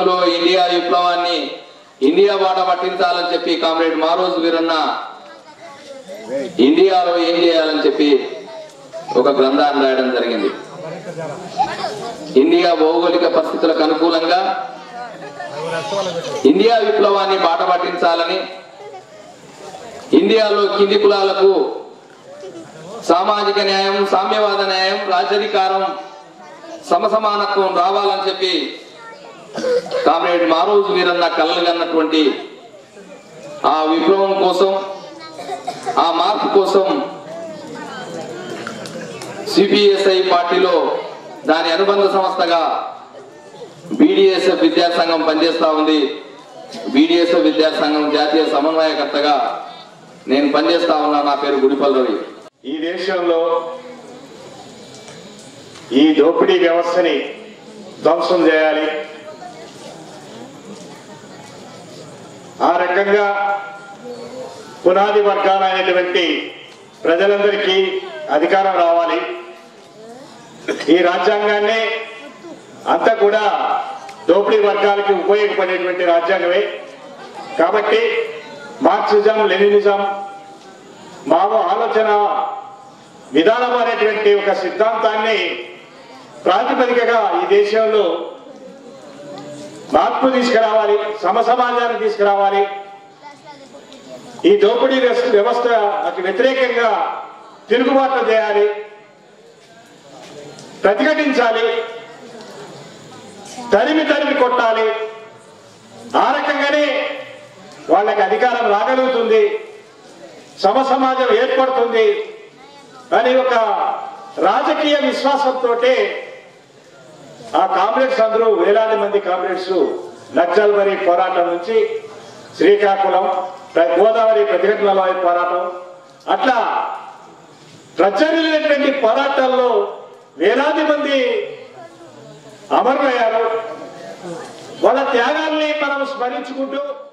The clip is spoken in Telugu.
దేశంలో ఇండియా విప్లవాన్ని ఇండియా బాట పట్టించాలని చెప్పి కామ్రేడ్ మారోజు వీరన్న ఇండియాలో ఏం చేయాలని చెప్పి ఒక గ్రంథాన్ని రాయడం జరిగింది ఇండియా భౌగోళిక పరిస్థితులకు అనుకూలంగా ఇండియా విప్లవాన్ని బాట పట్టించాలని ఇండియాలో కింది కులాలకు సామాజిక న్యాయం సామ్యవాద న్యాయం రాజ్యాధికారం సమసమానత్వం రావాలని చెప్పి కామ్రేడ్ మారోజు వీరన్న కలలుగన్నటువంటి ఆ విప్లవం కోసం ఆ మార్పు కోసం సిపిఎస్ఐ పార్టీలో దాని అనుబంధ సంస్థగా బీడీఎస్ఎఫ్ విద్యాసంఘం పనిచేస్తా ఉంది బీడీఎస్ఎఫ్ విద్యాసంఘం జాతీయ సమన్వయకర్తగా నేను పనిచేస్తా ఉన్నా నా పేరు గుడిపల్ రవి ఈ దేశంలో ఈ దోపిడీ వ్యవస్థని ధ్వంసం చేయాలి ఆ రకంగా పునాది వర్గాలైనటువంటి ప్రజలందరికీ అధికారం రావాలి ఈ రాజ్యాంగాన్ని అంతా కూడా దోపిడీ వర్గాలకి ఉపయోగపడేటువంటి రాజ్యాంగమే కాబట్టి మార్క్సిజం లెనినిజం మావ ఆలోచన విధానం అనేటువంటి ఒక సిద్ధాంతాన్ని ప్రాతిపదికగా ఈ దేశంలో మార్పు తీసుకురావాలి సమసమాజాన్ని తీసుకురావాలి ఈ దోపిడీ వ్యవస్థ వ్యవస్థకి వ్యతిరేకంగా తిరుగుబాట్లు చేయాలి ప్రతిఘటించాలి తరిమి తరిమి కొట్టాలి ఆ రకంగానే వాళ్ళకి అధికారం రాగలుగుతుంది సమసమాజం ఏర్పడుతుంది అని ఒక రాజకీయ విశ్వాసంతో ఆ కామ్రేడ్స్ అందరూ వేలాది మంది కామ్రేడ్స్ నక్సల్బరి పోరాటం నుంచి శ్రీకాకుళం ప్ర- గోదావరి ప్రతిఘటనల పోరాటం అట్లా ప్రచరినటువంటి పోరాటాల్లో వేలాది మంది అమరులయ్యారు వాళ్ళ త్యాగాల్ని మనం స్మరించుకుంటూ